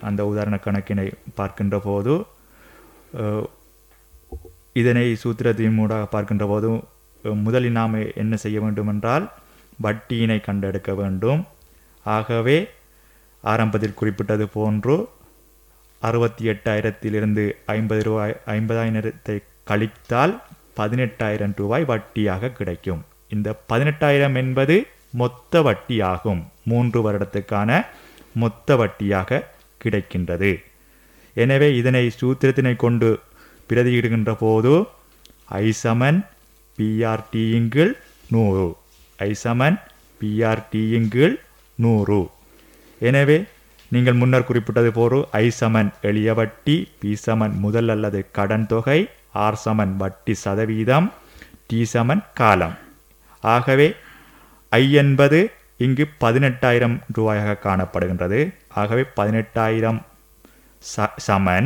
அந்த உதாரண கணக்கினை பார்க்கின்ற போது அஹ், இதனை சூத்திரத்தின் மூடாக பார்க்கின்ற போது அஹ், முதலில் நாம் என்ன செய்ய வேண்டும் என்றால் வட்டியினை கண்டெடுக்க வேண்டும் ஆகவே ஆரம்பத்தில் குறிப்பிட்டது போன்று அறுபத்தி எட்டாயிரத்திலிருந்து ஐம்பது ரூபாய் ஐம்பதாயிரத்தை கழித்தால் பதினெட்டாயிரம் ரூபாய் வட்டியாக கிடைக்கும் இந்த பதினெட்டாயிரம் என்பது மொத்த வட்டியாகும் மூன்று வருடத்துக்கான மொத்த வட்டியாக கிடைக்கின்றது எனவே இதனை சூத்திரத்தினை கொண்டு பிரதியிடுகின்ற போது ஐ சமன் பிஆர்டியின்கீழ் நூறு ஐ சமன் பிஆர்டியின்கீழ் நூறு எனவே நீங்கள் முன்னர் குறிப்பிட்டது போறு ஐ சமன் எளிய வட்டி பி சமன் முதல் அல்லது கடன் தொகை ஆர் சமன் வட்டி சதவீதம் டி சமன் காலம் ஆகவே ஐ என்பது இங்கு பதினெட்டாயிரம் ரூபாயாக காணப்படுகின்றது ஆகவே பதினெட்டாயிரம் ச சமன்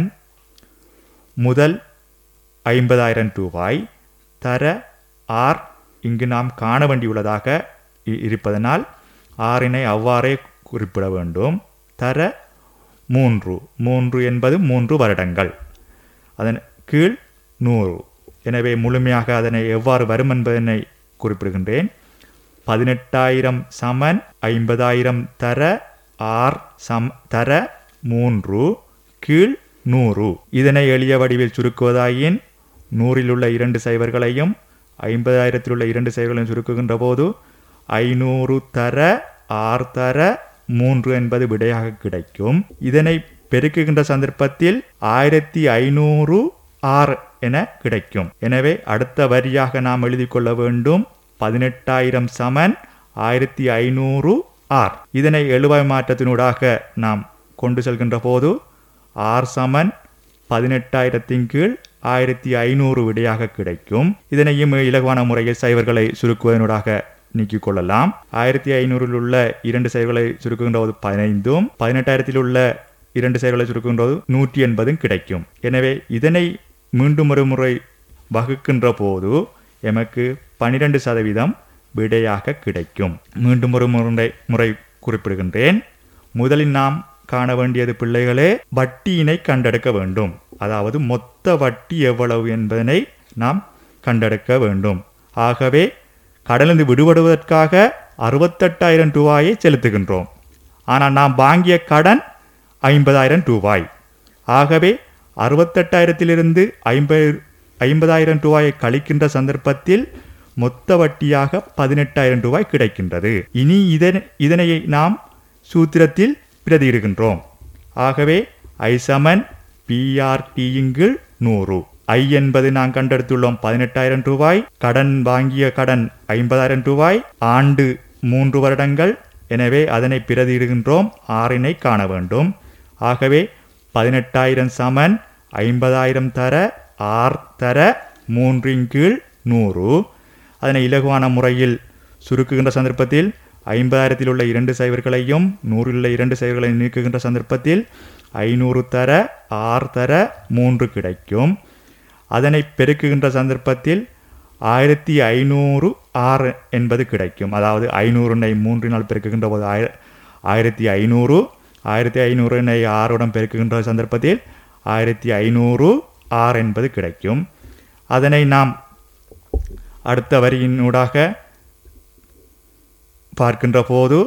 முதல் ஐம்பதாயிரம் ரூபாய் தர ஆர் இங்கு நாம் காண வேண்டியுள்ளதாக இ- இருப்பதனால் ஆறினை அவ்வாறே குறிப்பிட வேண்டும் தர மூன்று மூன்று என்பது மூன்று வருடங்கள் அதன் கீழ் நூறு எனவே முழுமையாக அதனை எவ்வாறு வரும் என்பதனை குறிப்பிடுகின்றேன் பதினெட்டாயிரம் சமன் ஐம்பதாயிரம் தர ஆர் சம் தர மூன்று கீழ் நூறு இதனை எளிய வடிவில் சுருக்குவதாயின் நூறில் உள்ள இரண்டு சைவர்களையும் ஐம்பதாயிரத்தில் உள்ள இரண்டு சைவர்களையும் சுருக்குகின்ற போது ஐநூறு தர ஆர் தர மூன்று என்பது விடையாக கிடைக்கும் இதனை பெருக்குகின்ற சந்தர்ப்பத்தில் ஆயிரத்தி ஐநூறு ஆர் என கிடைக்கும் எனவே அடுத்த வரியாக நாம் எழுதிக் கொள்ள வேண்டும் பதினெட்டாயிரம் சமன் ஆயிரத்தி ஐநூறு ஆர் இதனை எழுவாய் மாற்றத்தினூடாக நாம் கொண்டு செல்கின்ற போது ஆர் சமன் பதினெட்டாயிரத்தின் கீழ் ஆயிரத்தி ஐநூறு விடையாக கிடைக்கும் இதனையும் இலகுவான முறையில் சைவர்களை சுருக்குவதனூடாக நீக்கிக் கொள்ளலாம் ஆயிரத்தி ஐநூறில் உள்ள இரண்டு சைவர்களை சுருக்குகின்ற போது பதினைந்தும் பதினெட்டாயிரத்தில் உள்ள இரண்டு சைவர்களை சுருக்குகின்ற போது நூற்றி எண்பதும் கிடைக்கும் எனவே இதனை மீண்டும் ஒரு முறை வகுக்கின்ற போது எமக்கு பனிரெண்டு சதவீதம் விடையாக கிடைக்கும் மீண்டும் ஒரு முறை முறை குறிப்பிடுகின்றேன் முதலில் நாம் காண வேண்டியது பிள்ளைகளே வட்டியினை கண்டெடுக்க வேண்டும் அதாவது மொத்த வட்டி எவ்வளவு என்பதனை நாம் கண்டெடுக்க வேண்டும் ஆகவே கடலிருந்து விடுபடுவதற்காக அறுபத்தெட்டாயிரம் ரூபாயை செலுத்துகின்றோம் ஆனால் நாம் வாங்கிய கடன் ஐம்பதாயிரம் ரூபாய் ஆகவே அறுபத்தெட்டாயிரத்திலிருந்து ஐம்பது ஐம்பதாயிரம் ரூபாயை கழிக்கின்ற சந்தர்ப்பத்தில் மொத்த வட்டியாக பதினெட்டாயிரம் ரூபாய் கிடைக்கின்றது இனி இதன் இதனை நாம் சூத்திரத்தில் பிரதியிடுகின்றோம் ஆகவே ஐ சமன் பிஆர்டியின்கீழ் நூறு ஐ என்பது நாம் கண்டெடுத்துள்ளோம் பதினெட்டாயிரம் ரூபாய் கடன் வாங்கிய கடன் ஐம்பதாயிரம் ரூபாய் ஆண்டு மூன்று வருடங்கள் எனவே அதனை பிரதியிடுகின்றோம் ஆறினை காண வேண்டும் ஆகவே பதினெட்டாயிரம் சமன் ஐம்பதாயிரம் தர ஆர் தர மூன்றின் கீழ் நூறு அதனை இலகுவான முறையில் சுருக்குகின்ற சந்தர்ப்பத்தில் ஐம்பதாயிரத்தில் உள்ள இரண்டு சைவர்களையும் நூறில் உள்ள இரண்டு சைவர்களையும் நீக்குகின்ற சந்தர்ப்பத்தில் ஐநூறு தர ஆறு தர மூன்று கிடைக்கும் அதனை பெருக்குகின்ற சந்தர்ப்பத்தில் ஆயிரத்தி ஐநூறு ஆறு என்பது கிடைக்கும் அதாவது ஐநூறுனை மூன்றினால் பெருக்குகின்ற போது ஆயிர ஆயிரத்தி ஐநூறு ஆயிரத்தி ஐநூறுனை ஆறுடன் பெருக்குகின்ற சந்தர்ப்பத்தில் ஆயிரத்தி ஐநூறு ஆறு என்பது கிடைக்கும் அதனை நாம் அடுத்த வரியினூடாக பார்க்கின்ற போது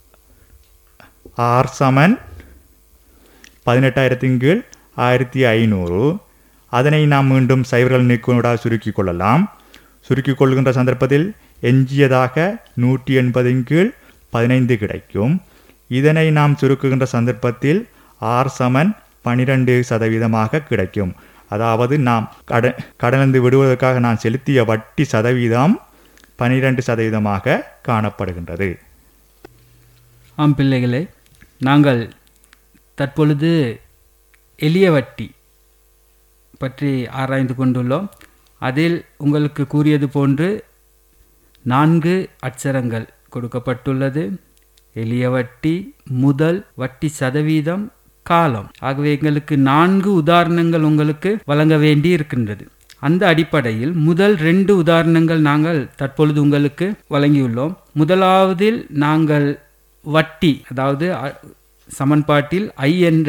ஆர் சமன் பதினெட்டாயிரத்தின் கீழ் ஆயிரத்தி ஐநூறு அதனை நாம் மீண்டும் சைவர்கள் நீக்குவனூடாக சுருக்கிக் கொள்ளலாம் சுருக்கிக் கொள்கின்ற சந்தர்ப்பத்தில் எஞ்சியதாக நூற்றி எண்பதின் கீழ் பதினைந்து கிடைக்கும் இதனை நாம் சுருக்குகின்ற சந்தர்ப்பத்தில் ஆர் சமன் பனிரெண்டு சதவீதமாக கிடைக்கும் அதாவது நாம் கட கடனிருந்து விடுவதற்காக நான் செலுத்திய வட்டி சதவீதம் பனிரெண்டு சதவீதமாக காணப்படுகின்றது ஆம் பிள்ளைகளே நாங்கள் தற்பொழுது எளிய வட்டி பற்றி ஆராய்ந்து கொண்டுள்ளோம் அதில் உங்களுக்கு கூறியது போன்று நான்கு அட்சரங்கள் கொடுக்கப்பட்டுள்ளது எளிய வட்டி முதல் வட்டி சதவீதம் காலம் ஆகவே எங்களுக்கு நான்கு உதாரணங்கள் உங்களுக்கு வழங்க வேண்டி இருக்கின்றது அந்த அடிப்படையில் முதல் ரெண்டு உதாரணங்கள் நாங்கள் தற்பொழுது உங்களுக்கு வழங்கியுள்ளோம் முதலாவதில் நாங்கள் வட்டி அதாவது அ- சமன்பாட்டில் ஐ என்ற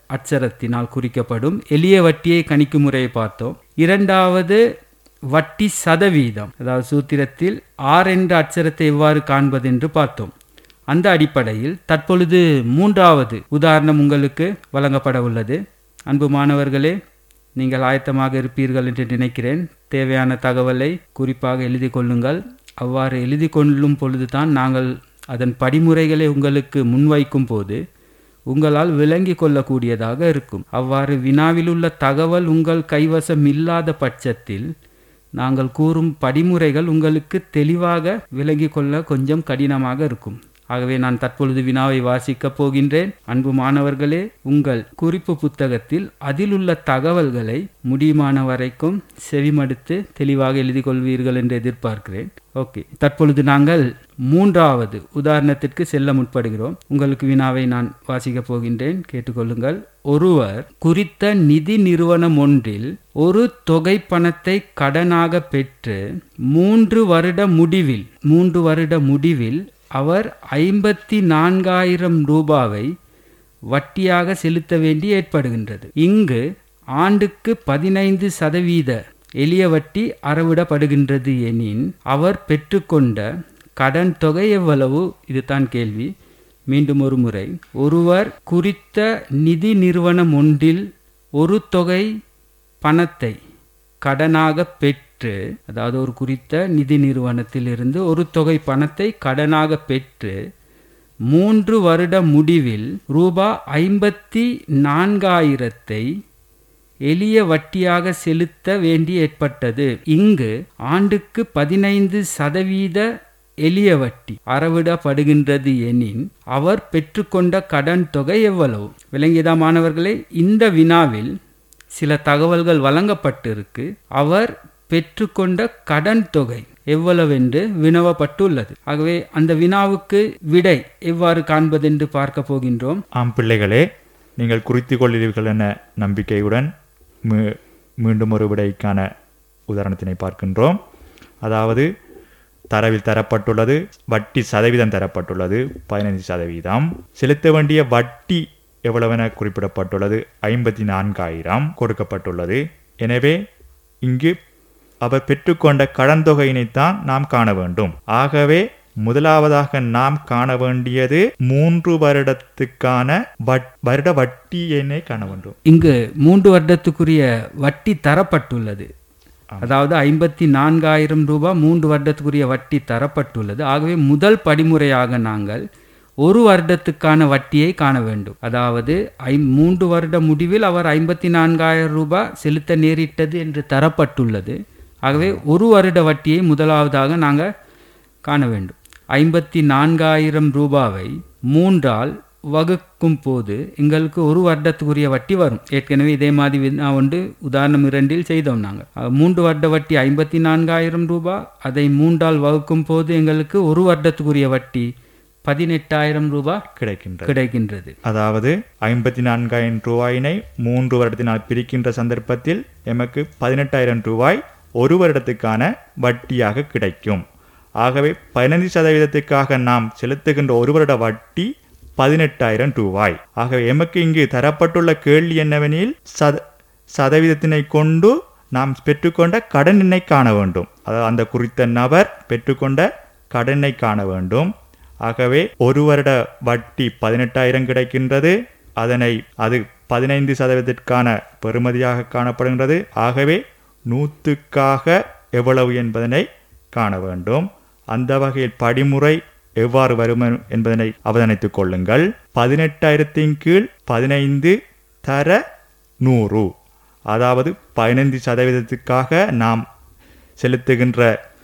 அட்சரத்தினால் குறிக்கப்படும் எளிய வட்டியை கணிக்கும் முறையை பார்த்தோம் இரண்டாவது வட்டி சதவீதம் அதாவது சூத்திரத்தில் ஆர் என்ற அட்சரத்தை எவ்வாறு காண்பது என்று பார்த்தோம் அந்த அடிப்படையில் தற்பொழுது மூன்றாவது உதாரணம் உங்களுக்கு வழங்கப்பட உள்ளது அன்பு மாணவர்களே நீங்கள் ஆயத்தமாக இருப்பீர்கள் என்று நினைக்கிறேன் தேவையான தகவலை குறிப்பாக எழுதி கொள்ளுங்கள் அவ்வாறு எழுதி கொள்ளும் பொழுதுதான் நாங்கள் அதன் படிமுறைகளை உங்களுக்கு முன்வைக்கும் போது உங்களால் விளங்கி கொள்ளக்கூடியதாக இருக்கும் அவ்வாறு வினாவில் உள்ள தகவல் உங்கள் கைவசம் இல்லாத பட்சத்தில் நாங்கள் கூறும் படிமுறைகள் உங்களுக்கு தெளிவாக விளங்கி கொள்ள கொஞ்சம் கடினமாக இருக்கும் ஆகவே நான் தற்பொழுது வினாவை வாசிக்கப் போகின்றேன் அன்பு மாணவர்களே உங்கள் குறிப்பு புத்தகத்தில் அதில் உள்ள தகவல்களை முடியுமான வரைக்கும் செவிமடுத்து தெளிவாக எழுதி கொள்வீர்கள் என்று எதிர்பார்க்கிறேன் ஓகே தற்பொழுது நாங்கள் மூன்றாவது உதாரணத்திற்கு செல்ல முற்படுகிறோம் உங்களுக்கு வினாவை நான் வாசிக்கப் போகின்றேன் கேட்டுக்கொள்ளுங்கள் ஒருவர் குறித்த நிதி நிறுவனம் ஒன்றில் ஒரு தொகை பணத்தை கடனாக பெற்று மூன்று வருட முடிவில் மூன்று வருட முடிவில் அவர் ஐம்பத்தி நான்காயிரம் ரூபாவை வட்டியாக செலுத்த வேண்டி ஏற்படுகின்றது இங்கு ஆண்டுக்கு பதினைந்து சதவீத எளிய வட்டி அறவிடப்படுகின்றது எனின் அவர் பெற்றுக்கொண்ட கடன் தொகை எவ்வளவு இதுதான் கேள்வி மீண்டும் ஒரு முறை ஒருவர் குறித்த நிதி நிறுவனம் ஒன்றில் ஒரு தொகை பணத்தை கடனாக பெற்று அதாவது ஒரு குறித்த நிதி நிறுவனத்திலிருந்து ஒரு தொகை பணத்தை கடனாக பெற்று மூன்று வருட முடிவில் ரூபா ஐம்பத்தி நான்காயிரத்தை எளிய வட்டியாக செலுத்த வேண்டி ஏற்பட்டது இங்கு ஆண்டுக்கு பதினைந்து சதவீத எளிய வட்டி அறவிடப்படுகின்றது எனின் அவர் பெற்றுக்கொண்ட கடன் தொகை எவ்வளவு விளங்கியதா மாணவர்களே இந்த வினாவில் சில தகவல்கள் வழங்கப்பட்டிருக்கு அவர் பெற்றுக்கொண்ட கடன் தொகை எவ்வளவென்று வினவப்பட்டுள்ளது ஆகவே அந்த வினாவுக்கு விடை எவ்வாறு காண்பதென்று பார்க்க போகின்றோம் ஆம் பிள்ளைகளே நீங்கள் குறித்து கொள்கிறீர்கள் என நம்பிக்கையுடன் மீ- மீண்டும் ஒரு விடைக்கான உதாரணத்தினை பார்க்கின்றோம் அதாவது தரவில் தரப்பட்டுள்ளது வட்டி சதவீதம் தரப்பட்டுள்ளது பதினைந்து சதவீதம் செலுத்த வேண்டிய வட்டி எவ்வளவென குறிப்பிடப்பட்டுள்ளது ஐம்பத்தி நான்காயிரம் கொடுக்கப்பட்டுள்ளது எனவே இங்கு அவர் பெற்றுக்கொண்ட கடன் தொகையினைத்தான் நாம் காண வேண்டும் ஆகவே முதலாவதாக நாம் காண வேண்டியது மூன்று வருடத்துக்கான வட்- வருட வட்டி எண்ணை காண வேண்டும் இங்கு மூன்று வருடத்துக்குரிய வட்டி தரப்பட்டுள்ளது அதாவது ஐம்பத்தி நான்காயிரம் ரூபாய் மூன்று வருடத்துக்குரிய வட்டி தரப்பட்டுள்ளது ஆகவே முதல் படிமுறையாக நாங்கள் ஒரு வருடத்துக்கான வட்டியை காண வேண்டும் அதாவது ஐ மூன்று வருட முடிவில் அவர் ஐம்பத்தி நான்காயிரம் ரூபாய் செலுத்த நேரிட்டது என்று தரப்பட்டுள்ளது ஆகவே ஒரு வருட வட்டியை முதலாவதாக நாங்கள் காண வேண்டும் ஐம்பத்தி நான்காயிரம் ரூபாவை மூன்றால் வகுக்கும் போது எங்களுக்கு ஒரு வருடத்துக்குரிய வட்டி வரும் ஏற்கனவே இதே மாதிரி வினா ஒன்று உதாரணம் இரண்டில் செய்தோம் நாங்கள் மூன்று வருட வட்டி ஐம்பத்தி நான்காயிரம் ரூபாய் அதை மூன்றால் வகுக்கும் போது எங்களுக்கு ஒரு வருடத்துக்குரிய வட்டி பதினெட்டாயிரம் ரூபாய் கிடைக்கின்றது கிடைக்கின்றது அதாவது ஐம்பத்தி நான்காயிரம் ரூபாயினை மூன்று வருடத்தினால் பிரிக்கின்ற சந்தர்ப்பத்தில் எமக்கு பதினெட்டாயிரம் ரூபாய் ஒரு வருடத்துக்கான வட்டியாக கிடைக்கும் ஆகவே பதினைந்து சதவீதத்துக்காக நாம் செலுத்துகின்ற ஒரு வருட வட்டி பதினெட்டாயிரம் ரூபாய் ஆகவே எமக்கு இங்கு தரப்பட்டுள்ள கேள்வி என்னவெனில் சத சதவீதத்தினை கொண்டு நாம் பெற்றுக்கொண்ட கடனினை காண வேண்டும் அதாவது அந்த குறித்த நபர் பெற்றுக்கொண்ட கடனை காண வேண்டும் ஆகவே ஒரு வருட வட்டி பதினெட்டாயிரம் கிடைக்கின்றது அதனை அது பதினைந்து சதவீதத்திற்கான பெறுமதியாக காணப்படுகின்றது ஆகவே நூற்றுக்காக எவ்வளவு என்பதனை காண வேண்டும் அந்த வகையில் படிமுறை எவ்வாறு வரும் என்பதனை அவதானித்துக் கொள்ளுங்கள் பதினெட்டாயிரத்தின் கீழ் பதினைந்து தர நூறு அதாவது பதினைந்து சதவீதத்துக்காக நாம் செலுத்துகின்ற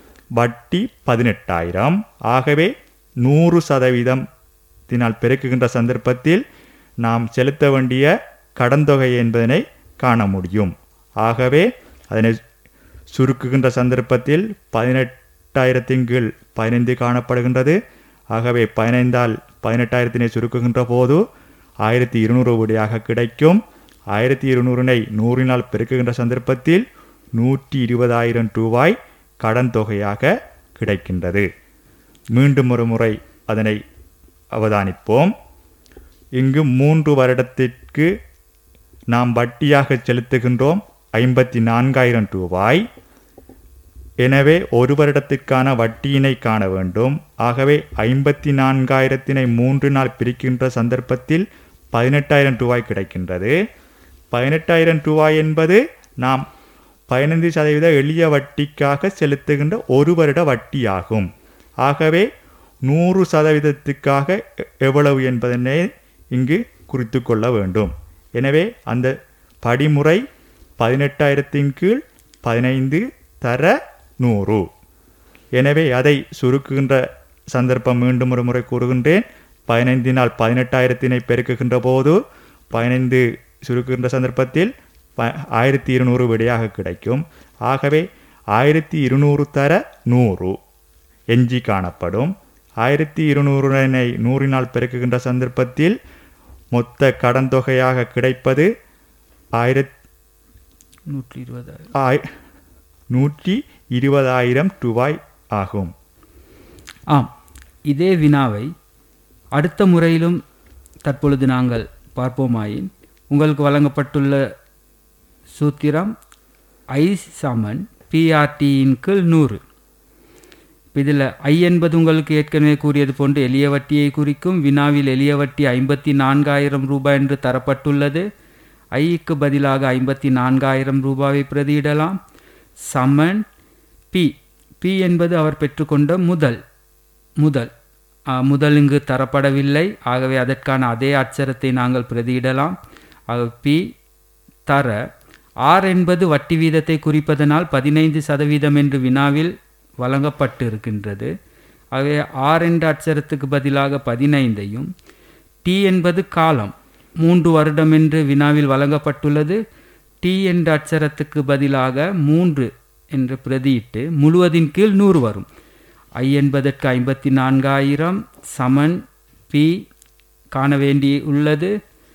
வட்டி பதினெட்டாயிரம் ஆகவே நூறு சதவீதத்தினால் பெருக்குகின்ற சந்தர்ப்பத்தில் நாம் செலுத்த வேண்டிய கடன் தொகை என்பதனை காண முடியும் ஆகவே அதனை சுருக்குகின்ற சந்தர்ப்பத்தில் பதினெட்டாயிரத்தின் கீழ் பதினைந்து காணப்படுகின்றது ஆகவே பதினைந்தால் பதினெட்டாயிரத்தினை சுருக்குகின்ற போது ஆயிரத்தி இருநூறு விடையாக கிடைக்கும் ஆயிரத்தி இருநூறினை நூறினால் பெருக்குகின்ற சந்தர்ப்பத்தில் நூற்றி இருபதாயிரம் ரூபாய் கடன் தொகையாக கிடைக்கின்றது மீண்டும் ஒரு முறை அதனை அவதானிப்போம் இங்கு மூன்று வருடத்திற்கு நாம் வட்டியாக செலுத்துகின்றோம் ஐம்பத்தி நான்காயிரம் ரூபாய் எனவே ஒரு வருடத்திற்கான வட்டியினை காண வேண்டும் ஆகவே ஐம்பத்தி நான்காயிரத்தினை மூன்று நாள் பிரிக்கின்ற சந்தர்ப்பத்தில் பதினெட்டாயிரம் ரூபாய் கிடைக்கின்றது பதினெட்டாயிரம் ரூபாய் என்பது நாம் பதினைந்து சதவீத எளிய வட்டிக்காக செலுத்துகின்ற ஒரு வருட வட்டியாகும் ஆகவே நூறு சதவீதத்துக்காக எ- எவ்வளவு என்பதனை இங்கு குறித்து கொள்ள வேண்டும் எனவே அந்த படிமுறை பதினெட்டாயிரத்தின் கீழ் பதினைந்து தர நூறு எனவே அதை சுருக்குகின்ற சந்தர்ப்பம் மீண்டும் ஒரு முறை கூறுகின்றேன் பதினைந்தினால் பதினெட்டாயிரத்தினை பெருக்குகின்ற போது பதினைந்து சுருக்குகின்ற சந்தர்ப்பத்தில் ப ஆயிரத்தி இருநூறு விடையாக கிடைக்கும் ஆகவே ஆயிரத்தி இருநூறு தர நூறு எஞ்சி காணப்படும் ஆயிரத்தி இருநூறினை நூறினால் பெருக்குகின்ற சந்தர்ப்பத்தில் மொத்த கடன் தொகையாக கிடைப்பது ஆயிரத் நூற்றி இருபதாயிரம் ஆய் நூற்றி இருபதாயிரம் ரூபாய் ஆகும் ஆம் இதே வினாவை அடுத்த முறையிலும் தற்பொழுது நாங்கள் பார்ப்போமாயின் உங்களுக்கு வழங்கப்பட்டுள்ள சூத்திரம் ஐ சமன் பிஆர்டியின் கீழ் நூறு இதில் ஐ என்பது உங்களுக்கு ஏற்கனவே கூறியது போன்று எளிய வட்டியை குறிக்கும் வினாவில் எளிய வட்டி ஐம்பத்தி நான்காயிரம் ரூபாய் என்று தரப்பட்டுள்ளது ஐக்கு பதிலாக ஐம்பத்தி நான்காயிரம் ரூபாயை பிரதியிடலாம் சமன் பி பி என்பது அவர் பெற்றுக்கொண்ட முதல் முதல் ஆ, முதல் இங்கு தரப்படவில்லை ஆகவே அதற்கான அதே அச்சரத்தை நாங்கள் பிரதியிடலாம் ஆக பி தர ஆர் என்பது வட்டி வீதத்தை குறிப்பதனால் பதினைந்து சதவீதம் என்று வினாவில் வழங்கப்பட்டு இருக்கின்றது ஆகவே ஆர் என்ற அச்சரத்துக்கு பதிலாக பதினைந்தையும் டி என்பது காலம் மூன்று வருடம் என்று வினாவில் வழங்கப்பட்டுள்ளது டி என்ற அச்சரத்துக்கு பதிலாக மூன்று என்று பிரதியிட்டு முழுவதின் கீழ் நூறு வரும் ஐ என்பதற்கு ஐம்பத்தி நான்காயிரம் சமன் பி காண வேண்டி உள்ளது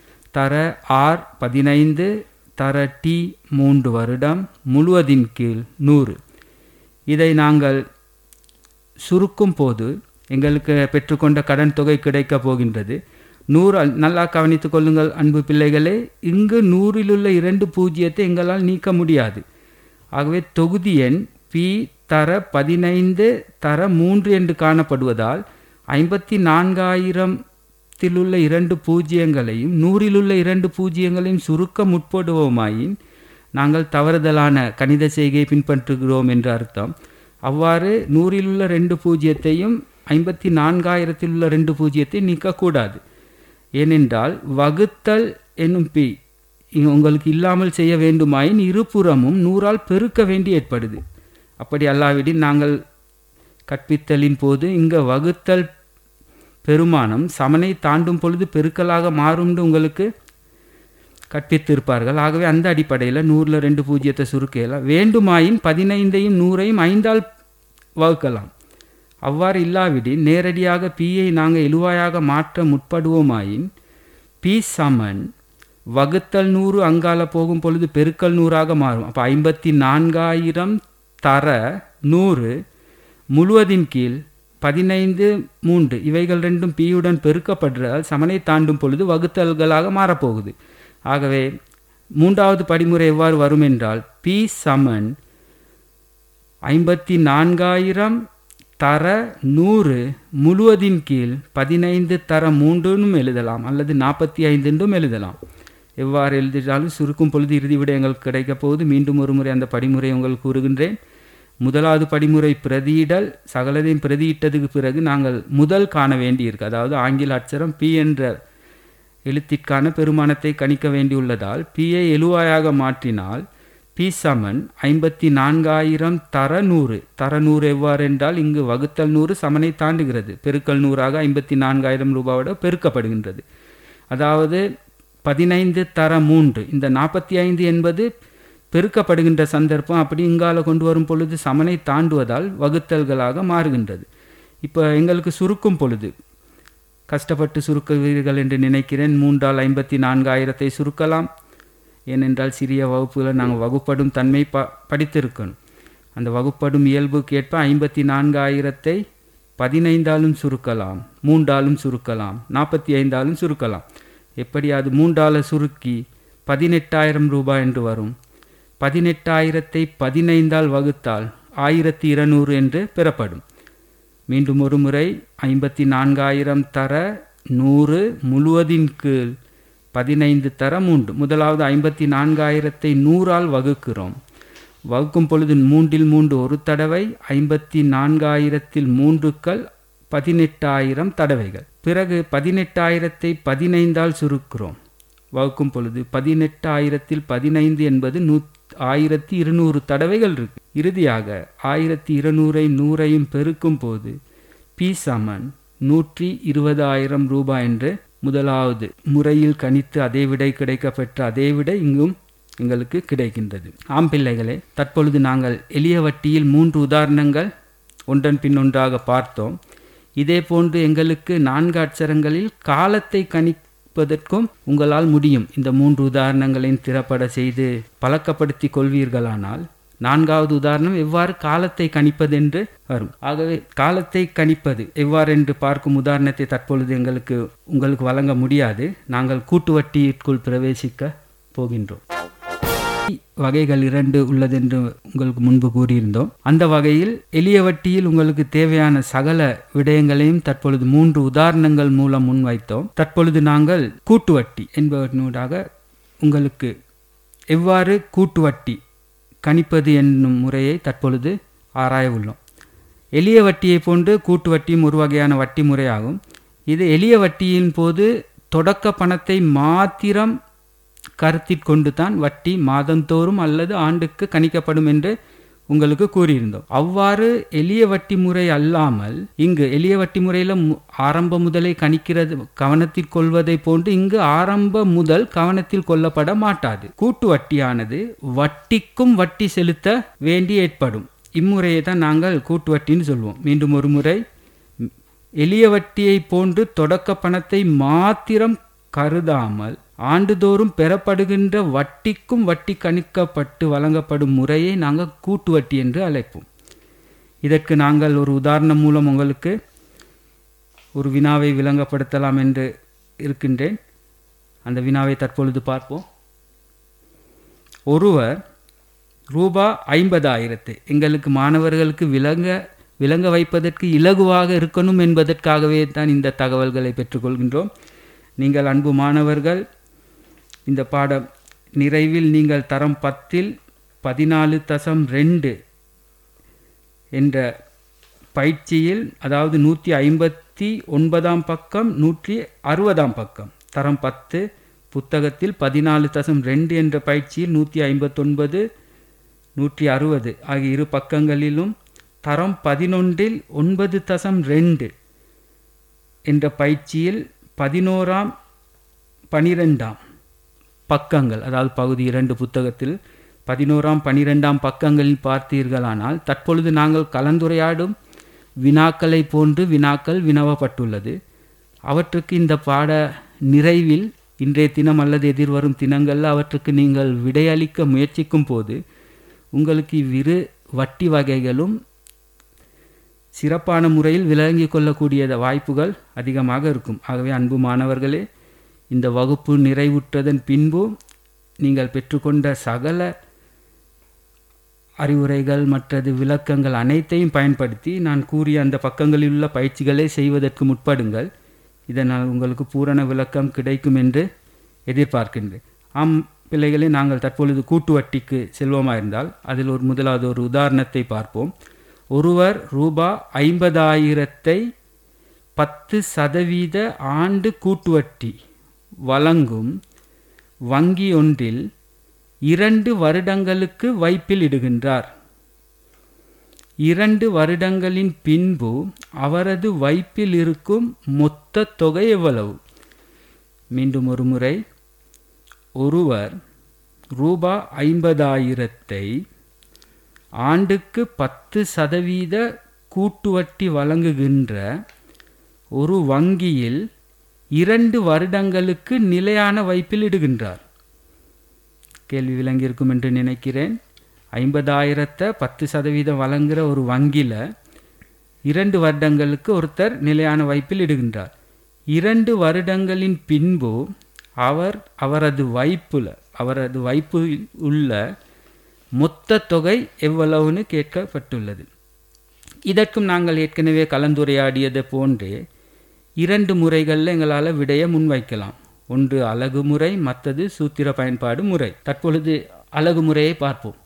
தர ஆர் பதினைந்து தர டி மூன்று வருடம் முழுவதின் கீழ் நூறு இதை நாங்கள் சுருக்கும் போது எங்களுக்கு பெற்றுக்கொண்ட கடன் தொகை கிடைக்கப் போகின்றது நூறு நல்லா கவனித்துக் கொள்ளுங்கள் அன்பு பிள்ளைகளே இங்கு நூறிலுள்ள இரண்டு பூஜ்ஜியத்தை எங்களால் நீக்க முடியாது ஆகவே தொகுதி எண் பி தர பதினைந்து தர மூன்று என்று காணப்படுவதால் ஐம்பத்தி நான்காயிரத்திலுள்ள இரண்டு பூஜ்ஜியங்களையும் நூறிலுள்ள இரண்டு பூஜ்ஜியங்களையும் சுருக்க முற்படுவோமாயின் நாங்கள் தவறுதலான கணித செய்கையை பின்பற்றுகிறோம் என்று அர்த்தம் அவ்வாறு நூறிலுள்ள ரெண்டு பூஜ்ஜியத்தையும் ஐம்பத்தி நான்காயிரத்தில் உள்ள ரெண்டு பூஜ்ஜியத்தை நீக்கக்கூடாது ஏனென்றால் வகுத்தல் என்னும் பி இங்க உங்களுக்கு இல்லாமல் செய்ய வேண்டுமாயின் இருபுறமும் நூறால் பெருக்க வேண்டி ஏற்படுது அப்படி அல்லாவிடில் நாங்கள் கற்பித்தலின் போது இங்கே வகுத்தல் பெருமானம் சமனை தாண்டும் பொழுது பெருக்கலாக மாறும்னு உங்களுக்கு கற்பித்திருப்பார்கள் ஆகவே அந்த அடிப்படையில் நூறில் ரெண்டு பூஜ்ஜியத்தை சுருக்கலாம் வேண்டுமாயின் பதினைந்தையும் நூறையும் ஐந்தால் வகுக்கலாம் அவ்வாறு இல்லாவிடில் நேரடியாக பியை நாங்கள் இழுவாயாக மாற்ற முற்படுவோமாயின் பி சமன் வகுத்தல் நூறு அங்கால போகும் பொழுது பெருக்கல் நூறாக மாறும் அப்போ ஐம்பத்தி நான்காயிரம் தர நூறு முழுவதின் கீழ் பதினைந்து மூன்று இவைகள் ரெண்டும் பியுடன் பெருக்கப்படுறதால் சமனை தாண்டும் பொழுது வகுத்தல்களாக மாறப்போகுது ஆகவே மூன்றாவது படிமுறை எவ்வாறு வரும் என்றால் பி சமன் ஐம்பத்தி நான்காயிரம் தர நூறு முழுவதின் கீழ் பதினைந்து தர மூன்றுனும் எழுதலாம் அல்லது நாற்பத்தி ஐந்துன்றும் எழுதலாம் எவ்வாறு எழுதினாலும் சுருக்கும் பொழுது இறுதி விட எங்களுக்கு கிடைக்கப் போகுது மீண்டும் ஒரு முறை அந்த படிமுறை உங்களுக்கு கூறுகின்றேன் முதலாவது படிமுறை பிரதியிடல் சகலதையும் பிரதியிட்டதுக்கு பிறகு நாங்கள் முதல் காண வேண்டியிருக்கு அதாவது ஆங்கில அச்சரம் பி என்ற எழுத்திற்கான பெருமானத்தை கணிக்க வேண்டியுள்ளதால் பியை எழுவாயாக மாற்றினால் பி சமன் ஐம்பத்தி நான்காயிரம் தர நூறு தர நூறு எவ்வாறு என்றால் இங்கு வகுத்தல் நூறு சமனை தாண்டுகிறது பெருக்கல் நூறாக ஐம்பத்தி நான்காயிரம் ரூபாயோட பெருக்கப்படுகின்றது அதாவது பதினைந்து தர மூன்று இந்த நாற்பத்தி ஐந்து என்பது பெருக்கப்படுகின்ற சந்தர்ப்பம் அப்படி இங்கால கொண்டு வரும் பொழுது சமனை தாண்டுவதால் வகுத்தல்களாக மாறுகின்றது இப்போ எங்களுக்கு சுருக்கும் பொழுது கஷ்டப்பட்டு சுருக்குவீர்கள் என்று நினைக்கிறேன் மூன்றால் ஐம்பத்தி நான்காயிரத்தை சுருக்கலாம் ஏனென்றால் சிறிய வகுப்புகளை நாங்கள் வகுப்படும் தன்மை ப படித்திருக்கணும் அந்த வகுப்படும் இயல்புக்கு ஏற்ப ஐம்பத்தி நான்காயிரத்தை பதினைந்தாலும் சுருக்கலாம் மூன்றாலும் சுருக்கலாம் நாற்பத்தி ஐந்தாலும் சுருக்கலாம் எப்படி அது மூன்றால சுருக்கி பதினெட்டாயிரம் ரூபாய் என்று வரும் பதினெட்டாயிரத்தை பதினைந்தால் வகுத்தால் ஆயிரத்தி இருநூறு என்று பெறப்படும் மீண்டும் ஒரு முறை ஐம்பத்தி நான்காயிரம் தர நூறு முழுவதின் கீழ் பதினைந்து தர மூன்று முதலாவது ஐம்பத்தி நான்காயிரத்தை நூறால் வகுக்கிறோம் வகுக்கும் பொழுது மூன்றில் மூன்று ஒரு தடவை ஐம்பத்தி நான்காயிரத்தில் மூன்றுக்கள் பதினெட்டாயிரம் தடவைகள் பிறகு பதினெட்டாயிரத்தை பதினைந்தால் சுருக்கிறோம் வகுக்கும் பொழுது பதினெட்டாயிரத்தில் பதினைந்து என்பது நூ ஆயிரத்தி இருநூறு தடவைகள் இருக்கு இறுதியாக ஆயிரத்தி இருநூறை நூறையும் பெருக்கும் போது பி சமன் நூற்றி இருபதாயிரம் ரூபாய் என்று முதலாவது முறையில் கணித்து அதே விடை கிடைக்கப்பெற்ற அதே விடை இங்கும் எங்களுக்கு கிடைக்கின்றது ஆம் பிள்ளைகளே தற்பொழுது நாங்கள் எளிய வட்டியில் மூன்று உதாரணங்கள் ஒன்றன் பின் ஒன்றாக பார்த்தோம் இதே போன்று எங்களுக்கு நான்கு அட்சரங்களில் காலத்தை கணிப்பதற்கும் உங்களால் முடியும் இந்த மூன்று உதாரணங்களையும் திறப்பட செய்து பழக்கப்படுத்தி கொள்வீர்களானால் நான்காவது உதாரணம் எவ்வாறு காலத்தை கணிப்பது என்று வரும் ஆகவே காலத்தை கணிப்பது எவ்வாறு என்று பார்க்கும் உதாரணத்தை தற்பொழுது எங்களுக்கு உங்களுக்கு வழங்க முடியாது நாங்கள் கூட்டு வட்டியிற்குள் பிரவேசிக்க போகின்றோம் வகைகள் இரண்டு உள்ளது என்று உங்களுக்கு முன்பு கூறியிருந்தோம் அந்த வகையில் எளிய வட்டியில் உங்களுக்கு தேவையான சகல விடயங்களையும் தற்பொழுது மூன்று உதாரணங்கள் மூலம் முன்வைத்தோம் தற்பொழுது நாங்கள் கூட்டு வட்டி என்பவனூடாக உங்களுக்கு எவ்வாறு கூட்டு வட்டி கணிப்பது என்னும் முறையை தற்பொழுது ஆராய உள்ளோம் எளிய வட்டியை போன்று கூட்டு வட்டியும் ஒரு வகையான வட்டி முறையாகும் இது எளிய வட்டியின் போது தொடக்க பணத்தை மாத்திரம் கருத்தில் கொண்டு தான் வட்டி மாதந்தோறும் அல்லது ஆண்டுக்கு கணிக்கப்படும் என்று உங்களுக்கு கூறியிருந்தோம் அவ்வாறு எளிய வட்டி முறை அல்லாமல் இங்கு எளிய வட்டி முறையில் ஆரம்ப முதலை கணிக்கிறது கவனத்தில் கொள்வதை போன்று இங்கு ஆரம்ப முதல் கவனத்தில் கொள்ளப்பட மாட்டாது கூட்டு வட்டியானது வட்டிக்கும் வட்டி செலுத்த வேண்டி ஏற்படும் இம்முறையை தான் நாங்கள் கூட்டு வட்டின்னு சொல்வோம் மீண்டும் ஒரு முறை எளிய வட்டியை போன்று தொடக்க பணத்தை மாத்திரம் கருதாமல் ஆண்டுதோறும் பெறப்படுகின்ற வட்டிக்கும் வட்டி கணிக்கப்பட்டு வழங்கப்படும் முறையை நாங்கள் கூட்டு வட்டி என்று அழைப்போம் இதற்கு நாங்கள் ஒரு உதாரணம் மூலம் உங்களுக்கு ஒரு வினாவை விளங்கப்படுத்தலாம் என்று இருக்கின்றேன் அந்த வினாவை தற்பொழுது பார்ப்போம் ஒருவர் ரூபா ஐம்பதாயிரத்து எங்களுக்கு மாணவர்களுக்கு விளங்க விளங்க வைப்பதற்கு இலகுவாக இருக்கணும் என்பதற்காகவே தான் இந்த தகவல்களை பெற்றுக்கொள்கின்றோம் நீங்கள் அன்பு மாணவர்கள் இந்த பாடம் நிறைவில் நீங்கள் தரம் பத்தில் பதினாலு தசம் ரெண்டு என்ற பயிற்சியில் அதாவது நூற்றி ஐம்பத்தி ஒன்பதாம் பக்கம் நூற்றி அறுபதாம் பக்கம் தரம் பத்து புத்தகத்தில் பதினாலு தசம் ரெண்டு என்ற பயிற்சியில் நூற்றி ஐம்பத்தொன்பது நூற்றி அறுபது ஆகிய இரு பக்கங்களிலும் தரம் பதினொன்றில் ஒன்பது தசம் ரெண்டு என்ற பயிற்சியில் பதினோராம் பனிரெண்டாம் பக்கங்கள் அதாவது பகுதி இரண்டு புத்தகத்தில் பதினோராம் பனிரெண்டாம் பக்கங்களில் பார்த்தீர்களானால் தற்பொழுது நாங்கள் கலந்துரையாடும் வினாக்களை போன்று வினாக்கள் வினவப்பட்டுள்ளது அவற்றுக்கு இந்த பாட நிறைவில் இன்றைய தினம் அல்லது எதிர்வரும் தினங்களில் அவற்றுக்கு நீங்கள் விடையளிக்க முயற்சிக்கும் போது உங்களுக்கு இவ்விரு வட்டி வகைகளும் சிறப்பான முறையில் விளங்கி கொள்ளக்கூடிய வாய்ப்புகள் அதிகமாக இருக்கும் ஆகவே அன்பு மாணவர்களே இந்த வகுப்பு நிறைவுற்றதன் பின்பு நீங்கள் பெற்றுக்கொண்ட சகல அறிவுரைகள் மற்றது விளக்கங்கள் அனைத்தையும் பயன்படுத்தி நான் கூறிய அந்த பக்கங்களில் உள்ள பயிற்சிகளை செய்வதற்கு முற்படுங்கள் இதனால் உங்களுக்கு பூரண விளக்கம் கிடைக்கும் என்று எதிர்பார்க்கின்றேன் ஆம் பிள்ளைகளே நாங்கள் தற்பொழுது கூட்டு வட்டிக்கு செல்வோமாக இருந்தால் அதில் ஒரு முதலாவது ஒரு உதாரணத்தை பார்ப்போம் ஒருவர் ரூபா ஐம்பதாயிரத்தை பத்து சதவீத ஆண்டு கூட்டு வட்டி வழங்கும் வங்கி ஒன்றில் இரண்டு வருடங்களுக்கு வைப்பில் இடுகின்றார் இரண்டு வருடங்களின் பின்பு அவரது வைப்பில் இருக்கும் மொத்த தொகை எவ்வளவு மீண்டும் ஒரு முறை ஒருவர் ரூபா ஐம்பதாயிரத்தை ஆண்டுக்கு பத்து சதவீத கூட்டு வட்டி வழங்குகின்ற ஒரு வங்கியில் இரண்டு வருடங்களுக்கு நிலையான வைப்பில் இடுகின்றார் கேள்வி விளங்கியிருக்கும் என்று நினைக்கிறேன் ஐம்பதாயிரத்தை பத்து சதவீதம் வழங்குகிற ஒரு வங்கியில் இரண்டு வருடங்களுக்கு ஒருத்தர் நிலையான வைப்பில் இடுகின்றார் இரண்டு வருடங்களின் பின்பு அவர் அவரது வைப்பில் அவரது வைப்பு உள்ள மொத்த தொகை எவ்வளவுன்னு கேட்கப்பட்டுள்ளது இதற்கும் நாங்கள் ஏற்கனவே கலந்துரையாடியதை போன்றே இரண்டு முறைகளில் எங்களால் விடைய முன்வைக்கலாம் ஒன்று அலகு முறை மற்றது சூத்திர பயன்பாடு முறை தற்பொழுது அலகு முறையை பார்ப்போம்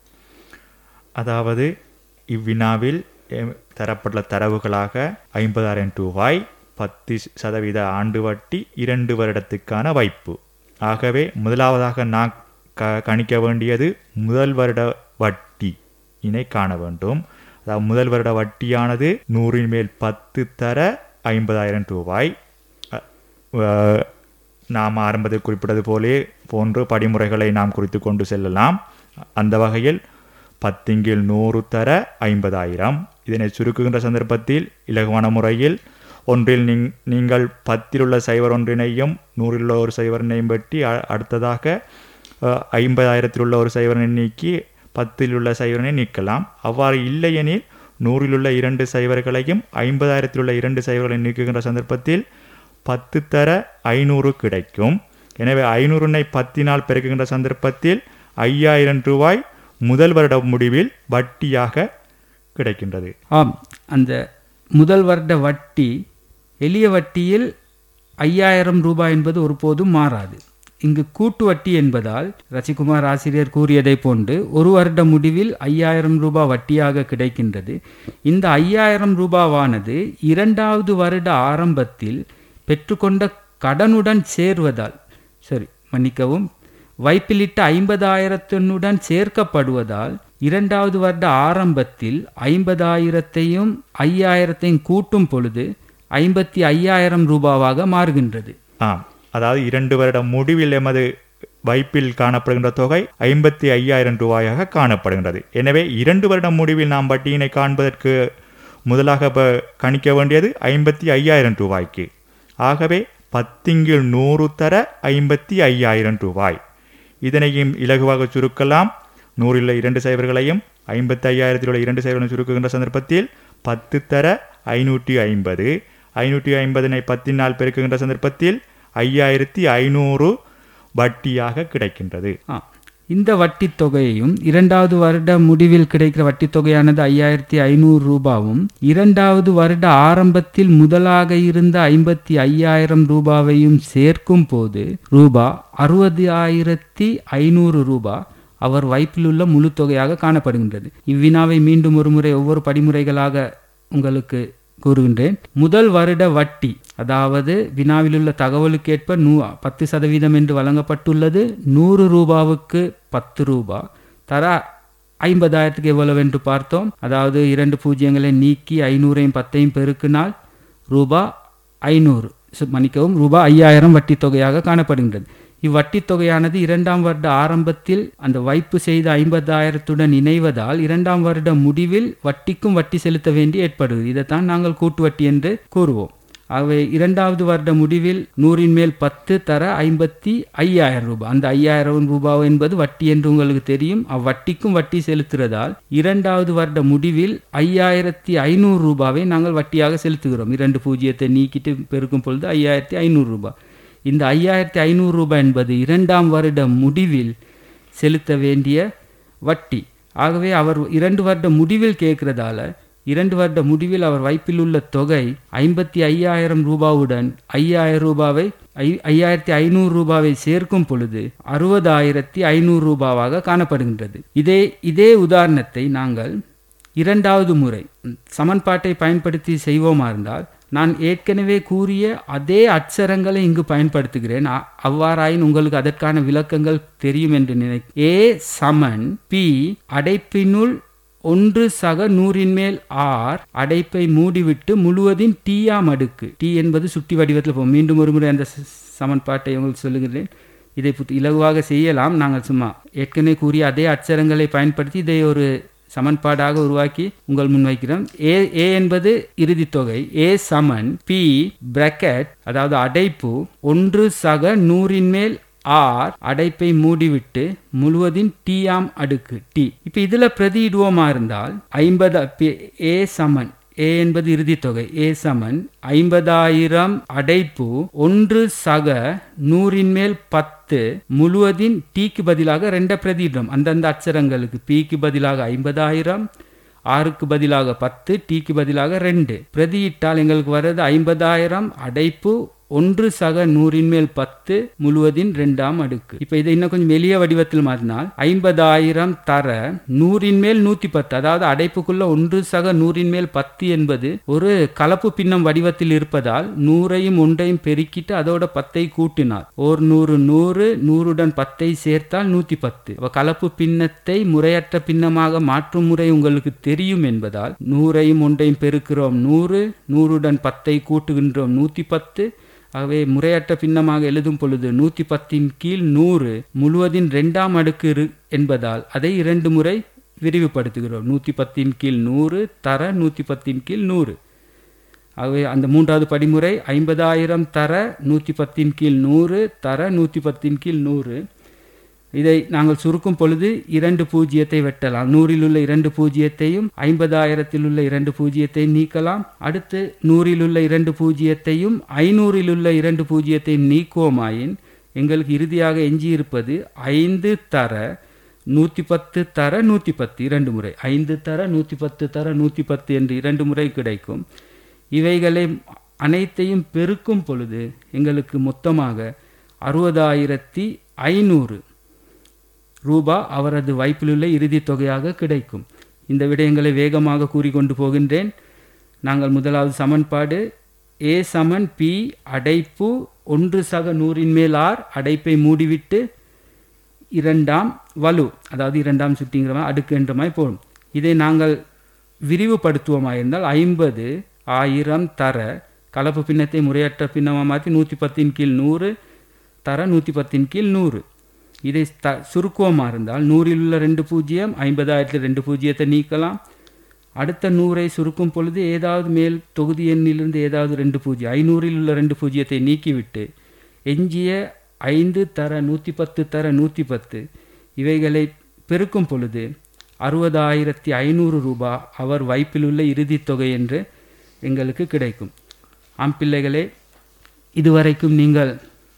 அதாவது இவ்வினாவில் எம், தரப்பட்டுள்ள தரவுகளாக ஐம்பதாயிரம் ரூபாய் பத்து சதவீத ஆண்டு வட்டி இரண்டு வருடத்துக்கான வைப்பு ஆகவே முதலாவதாக நான் க கணிக்க வேண்டியது முதல் வருட வட்டி இனை காண வேண்டும் அதாவது முதல் வருட வட்டியானது நூறின் மேல் பத்து தர ஐம்பதாயிரம் ரூபாய் அ- அஹ், நாம் ஆரம்பத்தில் குறிப்பிட்டது போலே போன்ற படிமுறைகளை நாம் குறித்து கொண்டு செல்லலாம் அந்த வகையில் பத்திங்கில் நூறு தர ஐம்பதாயிரம் இதனை சுருக்குகின்ற சந்தர்ப்பத்தில் இலகுவான முறையில் ஒன்றில் நீங் நீங்கள் பத்தில் உள்ள சைவர் ஒன்றினையும் நூறில் உள்ள ஒரு சைவரினையும் வெட்டி அ- அடுத்ததாக அஹ், ஐம்பதாயிரத்தில் உள்ள ஒரு சைவரனை நீக்கி பத்தில் உள்ள சைவரனை நீக்கலாம் அவ்வாறு இல்லையெனில் நூறில் உள்ள இரண்டு சைவர்களையும் ஐம்பதாயிரத்தில் உள்ள இரண்டு சைவர்களை நீக்குகின்ற சந்தர்ப்பத்தில் பத்து தர ஐநூறு கிடைக்கும் எனவே ஐநூறுனை பத்தினால் பெருக்குகின்ற சந்தர்ப்பத்தில் ஐயாயிரம் ரூபாய் முதல் வருட முடிவில் வட்டியாக கிடைக்கின்றது ஆம் அந்த முதல் வருட வட்டி எளிய வட்டியில் ஐயாயிரம் ரூபாய் என்பது ஒருபோதும் மாறாது இங்கு கூட்டு வட்டி என்பதால் ரசிகுமார் ஆசிரியர் கூறியதை போன்று ஒரு வருட முடிவில் ஐயாயிரம் ரூபாய் வட்டியாக கிடைக்கின்றது இந்த ஐயாயிரம் ரூபாவானது இரண்டாவது வருட ஆரம்பத்தில் பெற்றுக்கொண்ட கடனுடன் சேர்வதால் சரி மன்னிக்கவும் வைப்பிலிட்ட ஐம்பதாயிரத்தினுடன் சேர்க்கப்படுவதால் இரண்டாவது வருட ஆரம்பத்தில் ஐம்பதாயிரத்தையும் ஐயாயிரத்தையும் கூட்டும் பொழுது ஐம்பத்தி ஐயாயிரம் ரூபாவாக மாறுகின்றது ஆம் அதாவது இரண்டு வருட முடிவில் எமது வைப்பில் காணப்படுகின்ற தொகை ஐம்பத்தி ஐயாயிரம் ரூபாயாக காணப்படுகின்றது எனவே இரண்டு வருட முடிவில் நாம் வட்டியினை காண்பதற்கு முதலாக ப- கணிக்க வேண்டியது ஐம்பத்தி ஐயாயிரம் ரூபாய்க்கு ஆகவே பத்திங்கில் நூறு தர ஐம்பத்தி ஐயாயிரம் ரூபாய் இதனையும் இலகுவாக சுருக்கலாம் நூறில் இரண்டு சைவர்களையும் ஐம்பத்தி ஐயாயிரத்தில் உள்ள இரண்டு சைவர்களும் சுருக்குகின்ற சந்தர்ப்பத்தில் பத்து தர ஐநூற்றி ஐம்பது ஐநூற்றி ஐம்பதினை பத்தினால் பெருக்குகின்ற சந்தர்ப்பத்தில் ஐயாயிரத்தி ஐநூறு வட்டியாக கிடைக்கின்றது ஆ இந்த வட்டித் தொகையையும் இரண்டாவது வருட முடிவில் கிடைக்கிற வட்டித் தொகையானது ஐயாயிரத்தி ஐநூறு ரூபாவும் இரண்டாவது வருட ஆரம்பத்தில் முதலாக இருந்த ஐம்பத்தி ஐயாயிரம் ரூபாவையும் சேர்க்கும் போது ரூபா அறுபது ஆயிரத்தி ஐநூறு ரூபா அவர் வைப்பிலுள்ள முழு தொகையாக காணப்படுகின்றது இவ்வினாவை மீண்டும் ஒருமுறை ஒவ்வொரு படிமுறைகளாக உங்களுக்கு கூறுகின்றேன் முதல் வருட வட்டி அதாவது வினாவிலுள்ள தகவலுக்கேற்ப நூ பத்து சதவீதம் என்று வழங்கப்பட்டுள்ளது நூறு ரூபாவுக்கு பத்து ரூபா தர ஐம்பதாயிரத்துக்கு எவ்வளவு என்று பார்த்தோம் அதாவது இரண்டு பூஜ்ஜியங்களை நீக்கி ஐநூறையும் பத்தையும் பெருக்கினால் ரூபா ஐநூறு சு- மன்னிக்கவும் ரூபா ஐயாயிரம் வட்டி தொகையாக காணப்படுகின்றது இவ்வட்டி தொகையானது இரண்டாம் வருட ஆரம்பத்தில் அந்த வைப்பு செய்த ஐம்பதாயிரத்துடன் இணைவதால் இரண்டாம் வருட முடிவில் வட்டிக்கும் வட்டி செலுத்த வேண்டி ஏற்படுகிறது இதைத்தான் நாங்கள் கூட்டு வட்டி என்று கூறுவோம் ஆகவே இரண்டாவது வருட முடிவில் நூறின் மேல் பத்து தர ஐம்பத்தி ஐயாயிரம் ரூபாய் அந்த ஐயாயிரம் ரூபாய் என்பது வட்டி என்று உங்களுக்கு தெரியும் அவ்வட்டிக்கும் வட்டி செலுத்துறதால் இரண்டாவது வருட முடிவில் ஐயாயிரத்தி ஐநூறு ரூபாவை நாங்கள் வட்டியாக செலுத்துகிறோம் இரண்டு பூஜ்ஜியத்தை நீக்கிட்டு பெருக்கும் பொழுது ஐயாயிரத்தி ஐநூறு ரூபாய் இந்த ஐயாயிரத்தி ஐநூறு ரூபாய் என்பது இரண்டாம் வருட முடிவில் செலுத்த வேண்டிய வட்டி ஆகவே அவர் இரண்டு வருட முடிவில் கேட்கறதால இரண்டு வருட முடிவில் அவர் வைப்பில் உள்ள தொகை ஐம்பத்தி ஐயாயிரம் ரூபாவுடன் ஐயாயிரம் ரூபாவை ஐ ஐயாயிரத்தி ஐநூறு ரூபாவை சேர்க்கும் பொழுது அறுபதாயிரத்தி ஐநூறு ரூபாவாக காணப்படுகின்றது இதே இதே உதாரணத்தை நாங்கள் இரண்டாவது முறை ம், சமன்பாட்டை பயன்படுத்தி செய்வோமா இருந்தால் நான் ஏற்கனவே கூறிய அதே அட்சரங்களை இங்கு பயன்படுத்துகிறேன் அ- அவ்வாறாயின் உங்களுக்கு அதற்கான விளக்கங்கள் தெரியும் என்று நினை ஏ சமன் பி அடைப்பினுள் ஒன்று சக நூறின் மேல் ஆர் அடைப்பை மூடிவிட்டு முழுவதின் டீயாம் அடுக்கு டி என்பது சுட்டி வடிவத்தில் போகும் மீண்டும் ஒரு முறை அந்த ச- சமன்பாட்டை உங்களுக்கு சொல்லுகிறேன் இதை புத்து இலகுவாக செய்யலாம் நாங்கள் சும்மா ஏற்கனவே கூறிய அதே அட்சரங்களை பயன்படுத்தி இதை ஒரு சமன்பாடாக உருவாக்கி உங்கள் முன் வைக்கிறோம் ஏ ஏ என்பது இறுதித் தொகை ஏ சமன் பி பிராக்கெட் அதாவது அடைப்பு ஒன்று சக நூறின் மேல் ஆர் அடைப்பை மூடிவிட்டு முழுவதின் டீயாம் அடுக்கு டி இப்போ இதுல பிரதியிடுவோமா இருந்தால் ஐம்பது பி- ஏ சமன் ஏ என்பது இறுதித் தொகை ஏ சமன் ஐம்பதாயிரம் அடைப்பு ஒன்று சக நூறின் மேல் பத்து பத்து முழுவதின் டீக்கு பதிலாக ரெண்டை பிரதியிடும் அந்தந்த அச்சரங்களுக்கு பிக்கு பதிலாக ஐம்பதாயிரம் ஆறுக்கு பதிலாக பத்து டீக்கு பதிலாக ரெண்டு பிரதியிட்டால் எங்களுக்கு வர்றது ஐம்பதாயிரம் அடைப்பு ஒன்று சக நூறின் மேல் பத்து முழுவதின் ரெண்டாம் அடுக்கு இப்போ இதை இன்னும் கொஞ்சம் எளிய வடிவத்தில் மாற்றினால் ஐம்பதாயிரம் தர நூறின் மேல் நூற்றி பத்து அதாவது அடைப்புக்குள்ள ஒன்று சக நூறின் மேல் பத்து என்பது ஒரு கலப்பு பின்னம் வடிவத்தில் இருப்பதால் நூறையும் ஒன்றையும் பெருக்கிட்டு அதோட பத்தை கூட்டினார் ஓர் நூறு நூறு நூறுடன் பத்தை சேர்த்தால் நூற்றி பத்து அப்ப கலப்பு பின்னத்தை முறையற்ற பின்னமாக மாற்றும் முறை உங்களுக்கு தெரியும் என்பதால் நூறையும் ஒன்றையும் பெருக்கிறோம் நூறு நூறுடன் பத்தை கூட்டுகின்றோம் நூற்றி பத்து ஆகவே முறையற்ற பின்னமாக எழுதும் பொழுது நூற்றி பத்தின் கீழ் நூறு முழுவதின் ரெண்டாம் அடுக்கு இரு என்பதால் அதை இரண்டு முறை விரிவுபடுத்துகிறோம் நூற்றி பத்தின் கீழ் நூறு தர நூற்றி பத்தின் கீழ் நூறு ஆகவே அந்த மூன்றாவது படிமுறை ஐம்பதாயிரம் தர நூற்றி பத்தின் கீழ் நூறு தர நூற்றி பத்தின் கீழ் நூறு இதை நாங்கள் சுருக்கும் பொழுது இரண்டு பூஜ்ஜியத்தை வெட்டலாம் நூறில் உள்ள இரண்டு பூஜ்ஜியத்தையும் ஐம்பதாயிரத்தில் உள்ள இரண்டு பூஜ்ஜியத்தையும் நீக்கலாம் அடுத்து நூறில் உள்ள இரண்டு பூஜ்ஜியத்தையும் ஐநூறில் உள்ள இரண்டு பூஜ்ஜியத்தையும் நீக்குவோமாயின் எங்களுக்கு இறுதியாக எஞ்சியிருப்பது ஐந்து தர நூற்றி பத்து தர நூற்றி பத்து இரண்டு முறை ஐந்து தர நூற்றி பத்து தர நூற்றி பத்து என்று இரண்டு முறை கிடைக்கும் இவைகளை அனைத்தையும் பெருக்கும் பொழுது எங்களுக்கு மொத்தமாக அறுபதாயிரத்தி ஐநூறு ரூபா அவரது வைப்பிலுள்ள இறுதித் தொகையாக கிடைக்கும் இந்த விடயங்களை வேகமாக கூறிக்கொண்டு போகின்றேன் நாங்கள் முதலாவது சமன்பாடு ஏ சமன் பி அடைப்பு ஒன்று சக நூறின் மேல் ஆர் அடைப்பை மூடிவிட்டு இரண்டாம் வலு அதாவது இரண்டாம் சுட்டிங்கிற மாதிரி அடுக்கு என்ற மாதிரி போடும் இதை நாங்கள் விரிவுபடுத்துவோமா இருந்தால் ஐம்பது ஆயிரம் தர கலப்பு பின்னத்தை முறையற்ற பின்னமாக மாற்றி நூற்றி பத்தின் கீழ் நூறு தர நூற்றி பத்தின் கீழ் நூறு இதை த சுருக்குவமாக இருந்தால் நூறில் உள்ள ரெண்டு பூஜ்ஜியம் ஐம்பதாயிரத்தில் ரெண்டு பூஜ்ஜியத்தை நீக்கலாம் அடுத்த நூறை சுருக்கும் பொழுது ஏதாவது மேல் தொகுதி எண்ணிலிருந்து ஏதாவது ரெண்டு பூஜ்ஜியம் ஐநூறில் உள்ள ரெண்டு பூஜ்ஜியத்தை நீக்கிவிட்டு எஞ்சிய ஐந்து தர நூற்றி பத்து தர நூற்றி பத்து இவைகளை பெருக்கும் பொழுது அறுபதாயிரத்தி ஐநூறு ரூபா அவர் வைப்பில் உள்ள இறுதித் தொகை என்று எங்களுக்கு கிடைக்கும் ஆம் பிள்ளைகளே இதுவரைக்கும் நீங்கள்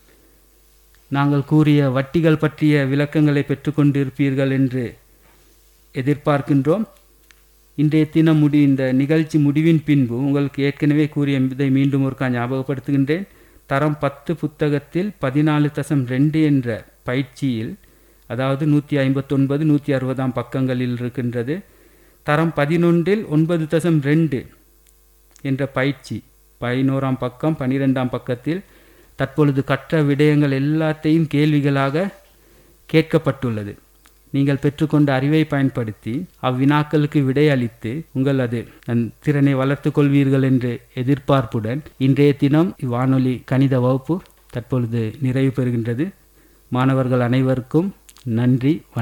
நாங்கள் கூறிய வட்டிகள் பற்றிய விளக்கங்களை பெற்றுக்கொண்டிருப்பீர்கள் என்று எதிர்பார்க்கின்றோம் இன்றைய தினம் முடி இந்த நிகழ்ச்சி முடிவின் பின்பு உங்களுக்கு ஏற்கனவே கூறிய இதை மீண்டும் ஒருக்கா ஞாபகப்படுத்துகின்றேன் தரம் பத்து புத்தகத்தில் பதினாலு தசம் ரெண்டு என்ற பயிற்சியில் அதாவது நூற்றி ஐம்பத்தொன்பது நூற்றி அறுபதாம் பக்கங்களில் இருக்கின்றது தரம் பதினொன்றில் ஒன்பது தசம் ரெண்டு என்ற பயிற்சி பதினோராம் பக்கம் பனிரெண்டாம் பக்கத்தில் தற்பொழுது கற்ற விடயங்கள் எல்லாத்தையும் கேள்விகளாக கேட்கப்பட்டுள்ளது நீங்கள் பெற்றுக்கொண்ட அறிவை பயன்படுத்தி அவ்வினாக்களுக்கு விடையளித்து உங்களது அந்த திறனை வளர்த்து கொள்வீர்கள் என்று எதிர்பார்ப்புடன் இன்றைய தினம் இவ்வானொலி கணித வகுப்பு தற்பொழுது நிறைவு பெறுகின்றது மாணவர்கள் அனைவருக்கும் நன்றி